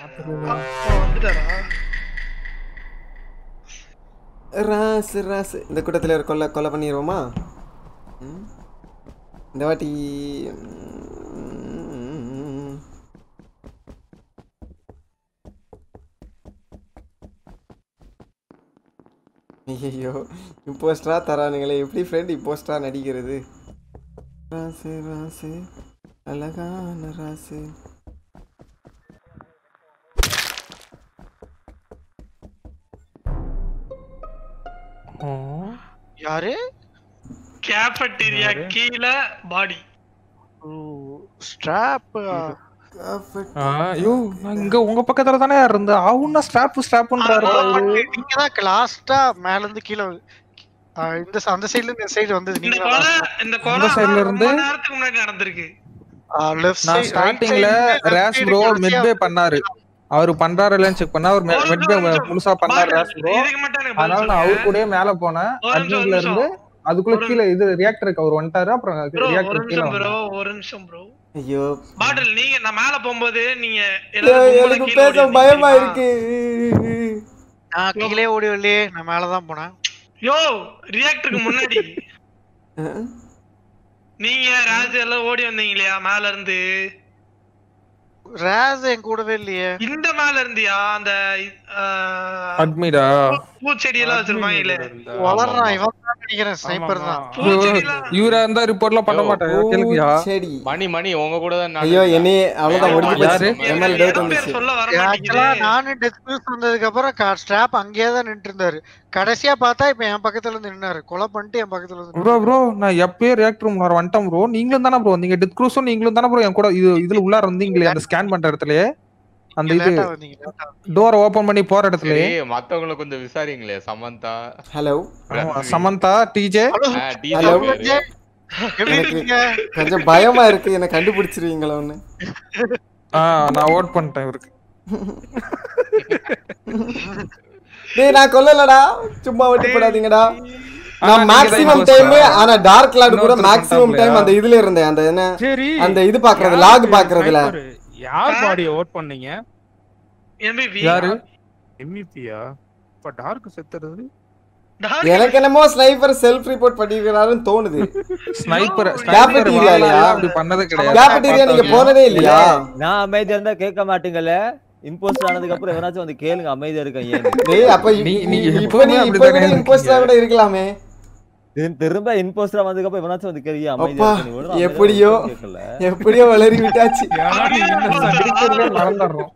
வந்துட்டாரா ராசு ராசு இந்த கூட்டத்தில் ஒரு கொலை கொலை பண்ணிடுவோமா ம்? இந்த வாட்டி ம், ஐயோ இம்போஸ்டரா தரானுங்களே எப்படி ஃப்ரெண்ட் இம்போஸ்டரா நடிக்கிறது ராசு ராசு அழகான ராசு யாரு கேஃபட்டீரியா கீழ பாடி ஸ்ட்ராப் ஐயோ நான் இங்க உங்க பக்கத்துல தானே இருந்தா அவனா ஸ்ட்ராப் ஸ்ட்ராப்ன்றாரு நீங்க தான் லாஸ்டா மேல இருந்து கீழ ஆ, இந்த ச- அந்த சைடுல இருந்து இந்த சைடு வந்தது இந்த நீங்க கொலை இந்த கொலை இந்த side ல ரொம்ப இருந்து? நேரத்துக்கு முன்னாடி நடந்திருக்கு லெஃப்ட் நான் சைடு ஸ்டார்டிங்ல ரேஸ் ப்ரோ மெட்பே பண்ணாரு அவரு பண்றாரு இல்லன்னு செக் பண்ணா அவர் மெட்பே முழுசா பண்ணாரு ரேஸ் ப்ரோ இதுக்கு மட்டும் எனக்கு அதனால பதில் நான் சொல்லுங்க. அவர் கூடயே மேல போனேன் ஒரு நிமிஷம், ஒரு அட்மின்ல இருந்து அதுக்குள்ள ஒரு கீழே இது ரியாக்டருக்கு அவர் வந்துட்டாரு அப்புறம் Bro, ஒரு ரியாக்டர் கீழே நிமிஷம் ப்ரோ வந்தாரு ஒரு நிமிஷம் ப்ரோ ஐயோ பாட்டில் நீங்க நான் மேல போகும்போது நீங்க ஐயோ, எல்லாரும் கும்பலா எனக்கு கீழ பேச ஓடி பயமா வந்தீங்க இருக்கு நான் கீழே ஓடி வரலையே நான் மேல தான் போனேன் யோ ரியாக்டருக்கு முன்னாடி அஹ். நீங்க ராஜ் எல்லாம் ஓடி வந்தீங்க இல்லையா மேல இருந்து ரேஸ் என் கூடவே இல்லையே இந்த மேல இருந்தியா அந்த ஆஹ், அட்மிடா பூச்செடி எல்லாம் வச்சிருப்பாங்க இல்ல வளர்றான் இவன் தான் நினைக்கிறேன் ஸ்னைப்பர் தான் பூச்செடி எல்லாம் இவரா இருந்தா ரிப்போர்ட்லாம் பண்ண மாட்டாங்க கேளுங்கயா செடி மணி மணி உங்க கூட தான் ஐயோ என்னையே அவ்வளவுதான் முடிஞ்சு யாரு? போச்சு என் மேல டவுட் வந்துச்சு சொல்ல வர ஆக்சுவலா மாட்டேங்குது நானும் டெத் நியூஸ் வந்ததுக்கு அப்புறம் ஸ்ட்ராப் அங்கேயே தான் நின்று இருந்தாரு கடைசியா பார்த்தா இப்ப என் பக்கத்துல வந்து நின்னாரு கொலை பண்ணிட்டு என் பக்கத்துல வந்து ப்ரோ ப்ரோ நான் எப்பயே ரியாக்டர் ரூம் வர வந்துட்டேன் ப்ரோ நீங்களும் தானே ப்ரோ நீங்க டெத் க்ரூஸும் நீங்களும் தானே ப்ரோ என் கூட இது இதுல உள்ளார இருந்தீங்களே அந்த ஸ்கேன் பண்ற இடத்துலயே அந்த இது லேட்டா வந்தீங்க லேட்டா டோரை ஓபன் பண்ணி போற இடத்துலயே சரி மத்தவங்கள கொஞ்சம் விசாரிங்களே சமந்தா ஹலோ ஆமா, சமந்தா டிஜே ஆ, DJ Hello. பேரு. எப்படி எனக்கு இருக்கீங்க கொஞ்சம் பயமா இருக்கு என்ன கண்டுபிடிச்சிருவீங்களோன்னு ஆ நான் ஓட் பண்ணிட்டேன் இவருக்கு டேய் நான் கொல்லலடா சும்மா விட்டு போடாதீங்கடா ஆனா நான் நீங்க தான் மேக்ஸிமம் imposter. டைம் ஆனா டார்க் லார்ட் கூட இன்னொருத்தர் மேக்ஸிமம் டைம் பண்ணிட்டாப்லையா? அந்த இதுல இருந்தேன் அந்த என்ன சரி அந்த இது பாக்குறது யாருக்கு லாக் பாக்குறதுல sniper? யார் பாடிய ஓட் பண்ணீங்க MVP யாரு எம்இபியா இப்ப டார்க் செத்துறது Dark எனக்கு என்னமோ ஸ்னைப்பர் செல்ஃப் ரிப்போர்ட் பண்ணிருக்காருன்னு தோணுது ஸ்னைப்பர் Cafeteria லயா? அப்படி பண்ணது கிடையாது கேபிட்டீரியா நீங்க போனதே இல்லையா நான் அமைதியா இருந்தா கேட்க மாட்டீங்கல்ல இம்போஸ்டர் ஆனதுக்கு அப்புறம் எவனாச்சும் வந்து கேளுங்க அமைதியா இருக்கேன் ஏன் டேய் அப்ப இ- நீ- நீ நீங்க இப்ப எப்பவுமே நீ இப்ப அப்படித்தானே கூட இருக்கீங்க. இம்போஸ்டரா கூட இருக்கலாமே திரு- திரும்ப இம்போஸ்டர் வந்ததுக்கு அப்புறம் எவனாச்சும் வந்து கேளுங்க அமைதியா அப்பா, இருக்க நீ ஒழுங்கா அமைதியா எப்படியோ. இருக்க கேட்கல எப்படியோ வளரி விட்டாச்சு ஏன்னா நீ innocent. இருக்கிறதே மறந்துடுறோம்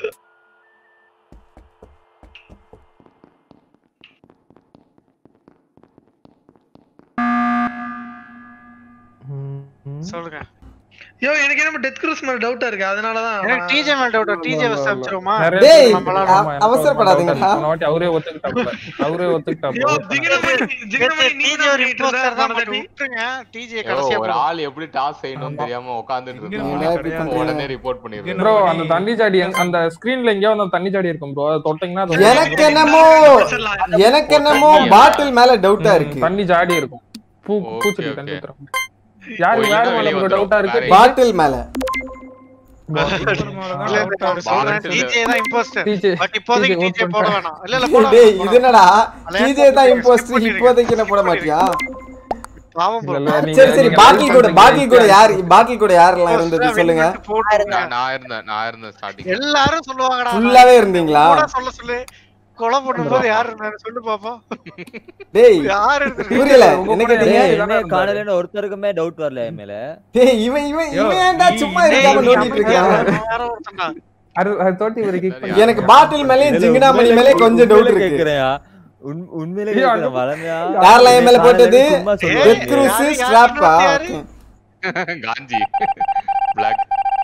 சொல்லுங்க யோ எனக்கு என்ன டெத் க்ரூஸ் மேல டவுட்டா இருக்கு அதனாலதான் எனக்கு டிஜே மேல டவுட் டிஜே வச்சு அனுப்பிச்சிருவோமா நிறைய டேய், பேர் நம்மளால ஆமா, அவ- எனக்கு அவசரப்படாதீங்கடா. போன வாட்டி அவரே ஒத்துக்கிட்டாப்ல அவரே ஒத்துக்கிட்டாப்ல யோ ஜிகனமணி ஜிகனமணி நீ டிஜே தான் ஒரு பண்ணிட்டு இருந்த இம்போஸ்டர் தான் போன பட் தாட்டி. விட்டுருங்க டிஜே ஐயோ, கடைசியா ஒரு போடுவோம். ஆள் எப்படி டாஸ் செய்யணும்னு தெரியாம உட்கார்ந்துட்டு இங்க இருக்கான் ஏன்டா இப்படி கிடையாது. பண்றீங்க? உடனே ரிப்போர்ட் பண்ணிருக்கேன் ப்ரோ அந்த தண்ணி ஜாடி எங்க- அந்த ஸ்கிரீன்ல எங்கேயோ அந்த தண்ணி ஜாடி இருக்கும் ப்ரோ அதை தொட்டீங்கன்னா அது எனக்கு என்னமோ எனக்கு என்னமோ பாட்டில் மேல டவுட்டா ம், இருக்கு தண்ணி ஜாடி இருக்கும் பூ Okay, பூச்செடி okay. தண்ணி ஊத்துறோம் யாரு ஓ, வேற இன்னும் மேல வெளிய ப்ரோ வந்துரும். டவுட்டா இருக்கு வேற பாட்டில் மேல Sniper மேலதான் இல்ல, doubt இல்ல, ஆ அவர் இருக்கு. சொல்றேன் பாலத்துல- டிஜே தான் இம்போஸ்டர் டிஜே பட் இப்போதைக்கு TJ vote டிஜே போட பண்ணிட்டேன். வேணாம் இல்ல இல்ல போட டேய் வேணாம், இது போட என்னடா அலையா டிஜே தான் போட்டு இம்போஸ்டர் skip இப்போதைக்கு என்ன போட மாட்டியா வேணாம். பாவம் bro. இல்ல, நீங்க- சரி சரி நீங்க பாட்டில் கூட பண்றீங்க. பாட்டில் கூட யார் பாட்டில் கூட யாரெல்லாம் இருந்தது Imposter சொல்லுங்க win பண்ணிட்டு போட்டுருங்க. நான் நான் இருந்தேன் நான் இருந்தேன் ஸ்டார்டிங் எல்லாரும் சொல்லுவாங்கடா ஃபுல்லாவே இருந்தீங்களா கூட சொல்ல சொல்லு கொலை பண்ணும்போது யாரு இருந்தாரு சொல்லு பாப்போம் டேய் யாரு இருந்தாரு புரியல உங்க என்ன கூட கேட்டீங்க டேய், தானே என்ன இருந்தாரு. காணலன்னு ஒருத்தருக்குமே டவுட் வரல என் மேல டேய் இவன் இவன் யோ, இவன் ஏன்டா நீ- சும்மா டேய், இருக்காம நீ நோண்டிட்டு இருக்கான் அமைதியா யாரோ ஒருத்தன்டா. அது அது தோட்டி ஒரு கிக் பண்ணி எனக்கு பாட்டில் மேலயும் ஜிங்கனாமணி மேலே கொஞ்சம் டவுட் இருக்கு கேக்குறேன் உண்மையிலே ஏய், கேக்குறேன் அது- வளமையா யாரெல்லாம் என் மேல போட்டது? சும்மா ஏய், சொல்லுவாங்க. டெத் க்ரூஸ் யாரு, யாரு, ஸ்லாப்பா யாரு? காஞ்சி பிளாக்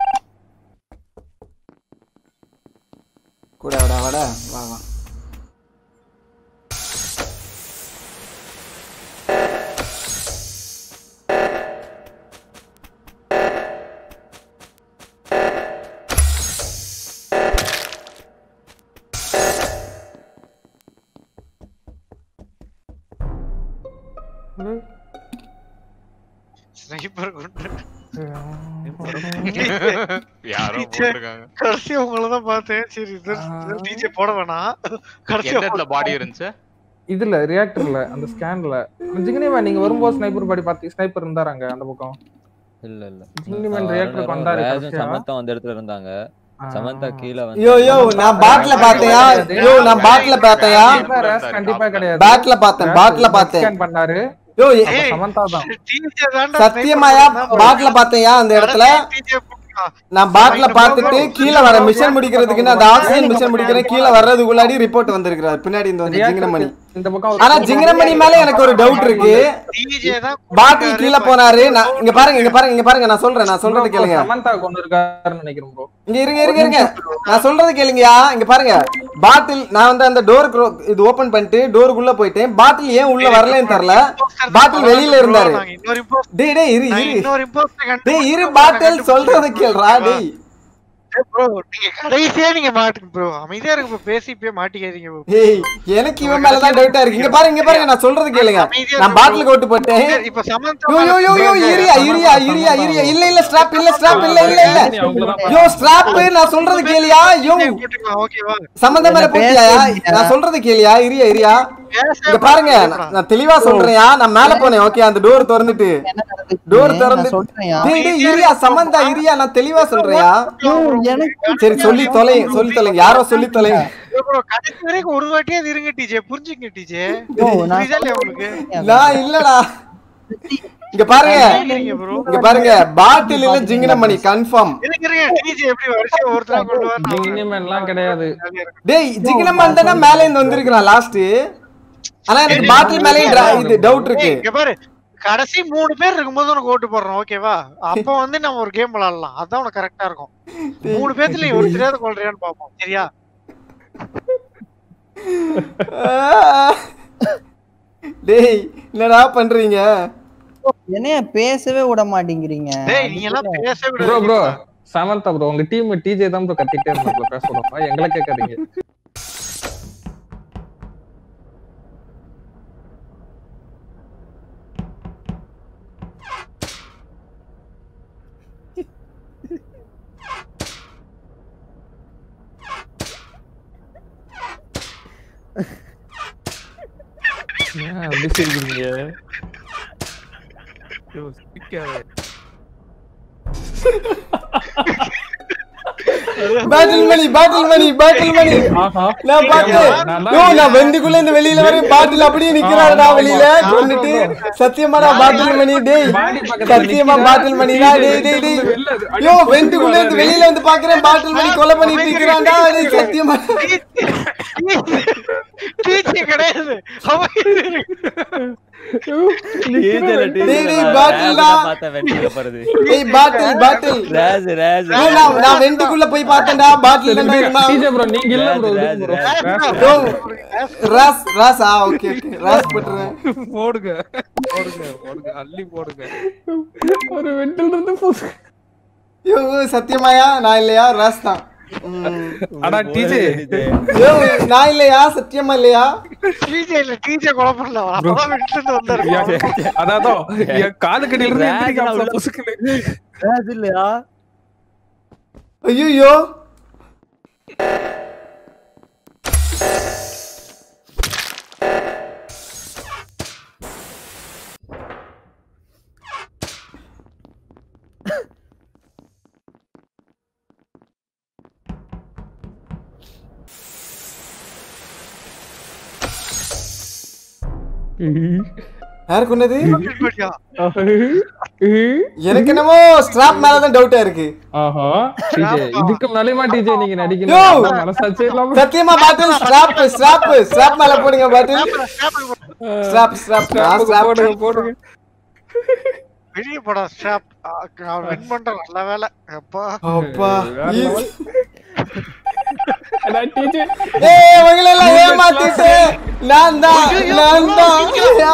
கூட வாடா வாடா வா வா Sniper குண்டு. யாரோ போட்டிருக்காங்க கடைசி உங்களதான் பார்த்தேன் சரி டிஜே போட வேணாம் கடைசி எந்த இடத்துல பாடி இருந்துச்சு இதுல ரியாக்டர்ல அந்த ஸ்கேன்ல ஜிங்கனிமா நீங்க வரும்போது ஸ்னைப்பர் பாடி பாத்தி ஸ்னைப்பர் இருந்தாராங்க அந்த பக்கம் இல்ல இல்ல ஜிங்கனிமன் நான் ரியாக்டர் வர வந்தாரு நேரம் கடைசியா. சமந்தா அந்த இடத்துல இருந்தாங்க ஆ. சமந்தா கீழே வந்து யோ யோ நான் பாட்ல பாத்தையா யோ நான் பாட்ல பாத்தையா கண்டிப்பா ரேஸ் கண்டிப்பா கிடையாது பேட்ல பார்த்தேன் பாட்ல பார்த்தேன் ஸ்கேன் பண்ணாரு யோ அப்ப சமந்தா தான் டிஜே தான்டா சத்தியமாயா பாட்ல பாத்தையா அந்த இடத்துல டிஜே நான் பாட்ல பார்த்துட்டு கீழே வர மிஷன் முடிக்கிறதுக்கு நான் அந்த ஆக்சிஜன் மிஷன் முடிக்கிறேன் கீழே வர்றதுக்குள்ளாடி ரிப்போர்ட் வந்திருக்கிறார் பின்னாடி இந்த வந்து ஜிங்கனமணி இந்த பக்கம் ஆனா ஜிங்கனமணி மேல எனக்கு ஒரு டவுட் இருக்கு டிஜே தான் பாட்டில் கீழே போனாரு நான் இங்க பாருங்க இங்க பாருங்க இங்க பாருங்க நான் சொல்றேன் நான் சொல்றது கேளுங்க சமந்தா கொண்டு இருக்காருன்னு நினைக்கிறேன் ப்ரோ இங்க இருங்க இருங்க இருங்க நான் சொல்றது கேளுங்கயா இங்க பாருங்க பாட்டில் நான் வந்து அந்த டோர் இது ஓபன் பண்ணிட்டு டோருக்குள்ள போயிட்டேன் பாட்டில் ஏன் உள்ள வரலன்னு தெரியல பாட்டில் வெளியில இருந்தாரு நாங்க இன்னொரு import- டேய் டேய் இரு நான் இரு இன்னொரு import கண்டு- டேய் இரு பாட்டில் சொல்றது கேளுடா டேய் ஏய் bro, நீங்க கடைசியா நீங்க மாட்டுங்க ப்ரோ அமைதியா இருக்கு bro. பேசி இப்பயே மாட்டிக்காதீங்க bro. ஏய் எனக்கு இவன் மேல தான் டவுட்டா இருக்கு இங்க பாருங்க இங்க பாருங்க நான் சொல்றது கேளுங்க நான் பாட்டில் கோட்டு போட்டேன் சரி, இப்ப சமந்தா யோ யோ யோ யோ இரியா இரியா இரியா இரியா இல்ல இல்ல ஸ்ட்ராப் இல்ல ஸ்ட்ராப் இல்ல இல்ல இல்ல யோ ஸ்ட்ராப் நான் சொல்றது கேளியா யோ போட்டுக்கலாம் ஓகேவா சம்பந்தம் மேல போட்டியா நான் சொல்றது கேளியா இரியா இரியா இங்க பாருங்க நான் நான் தெளிவா சொல்றேன்யா நான் மேல போனேன் ஓகே அந்த டோர் திறந்துட்டு டோர் திறந்து டேய் டேய் இரியா சம்பந்தா இரியா நான் தெளிவா சொல்றேன்யா சரி சொல்லி தொலை சொல்லி தொலைங்க யாரோ சொல்லி தொலைங்க bro, கடைசி வரைக்கும் ஒரு வாட்டியாவது இருங்க டிஜே புரிஞ்சுங்க டிஜே யோ, நான் புரியுதா இல்லையா உங்களுக்கு நான் இல்லடா இங்க பாருங்க இருங்க ப்ரோ இங்க பாருங்க பாட்டில் இல்ல ஜிங்கின மணி கன்ஃபார்ம் இருங்க இருங்க டிஜே எப்படி வரிசையா ஒருத்தரா கொண்டு வர ஜிங்கனிமன்லாம் கிடையாது டேய் ஜிங்கின மணி தானே மேல இருந்து வந்திருக்கான் லாஸ்ட் ஆனா எனக்கு பாட்டில் மேலயும் dra- இது டவுட் இருக்கு இங்க பாரு கடைசி மூணு பேர் இருக்கும்போது உனக்கு ஓட்டு போடுறோம் ஓகேவா அப்ப வந்து நம்ம ஒரு கேம் விளையாடலாம் அதான் உனக்கு கரெக்டா இருக்கும் மூணு பேர்த்துல நீ ஒரு தெரியாத கொள்றியான்னு பாப்போம் சரியா டேய் என்னடா பண்றீங்க என்னைய பேசவே விட மாட்டேங்கிறீங்க டேய் நீ எல்லாம் பேசவே ப்ரோ ப்ரோ விடாதீங்க சமந்தா ப்ரோ உங்க டீம் டிஜே தான் ப்ரோ கத்திட்டே இருந்தாங்க பேச விடாம எங்களை கேட்காதீங்க ஏன் அப்படி சிரிக்கிறீங்க ஐயோ, சிரிக்காத. Battle money battle money battle money ஆஹா நான் பார்த்தேன் நான் தான் யோ நான் வெந்துக்குள்ள இருந்து வெளியில வரேன் பாட்டில் அப்படியே நிக்கிறாருடா வெளியில கொண்டுட்டு சத்தியமாடா பாட்டில் மணி டேய் பாடி பக்கத்துல சத்தியமா நிக்கிறா. பாட்டில் மணிடா டேய் டேய் டேய் வெளில அது- யோ வெந்துக்குள்ள இருந்து வெளியில வந்து பாக்குறேன் பாட்டில் மணி கொலை பண்ணிட்டு நிக்கிறான்டா டேய் சத்தியமா டீச்சர் கிடையாது அவன் டீச்சர்ல டேய், டேய், டீச்சர்ல பாட்டில் தான். பார்த்தேன் வெட்டில போறது டேய் பாட்டில் பாட்டில் ரேஸ் ரேஸ் யோ, நான் நான் வெண்டுக்குள்ள போய் பார்த்தேன்டா பாட்டில் இல்லடா இருந்தா டிஜே ப்ரோ நீங்க இல்ல bro Raj, bro Raj, yo ராஸ் ராஸ் ஆ ஓகே ஓகே ராஸ் போட்டுறேன் போடுங்க போடுங்க போடுங்க அள்ளி போடுங்க ஒரு வெண்டில் இருந்து போகுது. யோ சத்தியமாயா நான் இல்லையா ராஸ் தான் ம். அடா டிஜே யோ நான் இல்லையா சத்தியமா இல்லையா டீச்சர் இல்ல டீச்சர் கொலை பண்ணல அவன் அப்பதான் வீட்டுல இருந்து வந்தாரு அதான் என் காது கடியில இருந்து ராஜ் எந்திரிக்க நான் உள்ள- அப்புறம் புசுக்குன்னு. ரேஸ் இல்லையா ஐயோ யாரு கொண்டது எனக்கு என்னமோ ஸ்ட்ராப் மேலதான் டவுட்டா இருக்கு ஆஹா டிஜே இதுக்கு மேலயுமா டிஜே நீங்க யோ! நடிக்கணும் மனசாச்சே இல்லாம சத்தியமா பாட்டில் ஸ்ட்ராப் ஸ்ட்ராப் ஸ்ட்ராப் மேல போடுங்க பாட்டில் ஸ்ட்ராப் ஸ்ட்ராப் ஸ்ட்ராப் போடுங்க போடுங்க வெளிய போடா ஸ்டாப் நான் வின் பண்றேன் நல்ல வேலை அப்பா அப்பா easy. அடா டிஜே ஏய் உங்களை எல்லாம் ஏமாத்திட்டு நான் தான் நான் தான்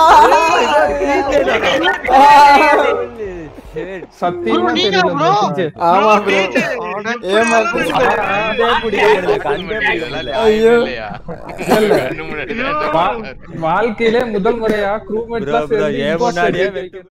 சத்தியமா நீங்க தெரியல bro. டிஜே ஆமா ப்ரோ ஏமாத்தி கண்டே பிடிக்கல கண்டே பிடிக்கல ஐயோ. இல்லையா இல்ல. ரெண்டு மூணு வா- வாழ்க்கையிலே முதல் முறையா க்ரூமேட் ப்ரோ ப்ரோ ஏன் முன்னாடியே